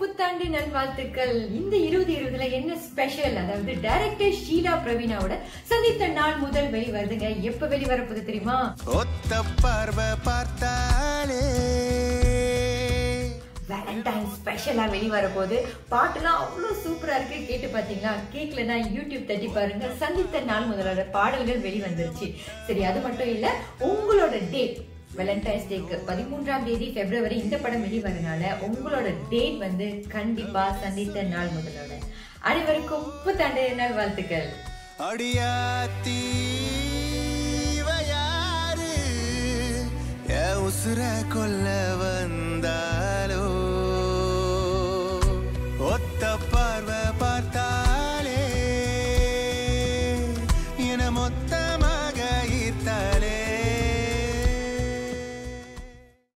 புத்தாண்டு நல்வாழ்த்துக்கள் இந்த இருபது இருபதுல என்ன ஸ்பெஷல் அதாவது டைரக்டர் ஷீலா பிரவீனாவோட சந்தித்த நாள் முதல் வெளிவருதுங்க எப்ப வெளிவரப்போகுது தெரியுமா ஒத்த பார்வை பார்த்தாலே வேலண்டைன் ஸ்பெஷலா வெளிவர போது பாட்டுலாம் அவ்வளோ சூப்பரா இருக்கு கேட்டு பாத்தீங்களா கேட்கலனா யூடியூப் தட்டி பாருங்க சந்தித்த நாள் முதலோட பாடல்கள் வெளிவந்துருச்சு சரி அது மட்டும் இல்ல உங்களோட டேட் வேலண்டைன்ஸ் டேக்கு பதிமூன்றாம் தேதி பிப்ரவரி இந்த படம் வெளிவரனால உங்களோட டேட் வந்து கண்டிப்பா சந்தித்த நாள் முதலோட அனைவருக்கும் புத்தாண்டு நாள் வாழ்த்துக்கள் அடியாத்தி இவ யாரு என் உசுர கொல்ல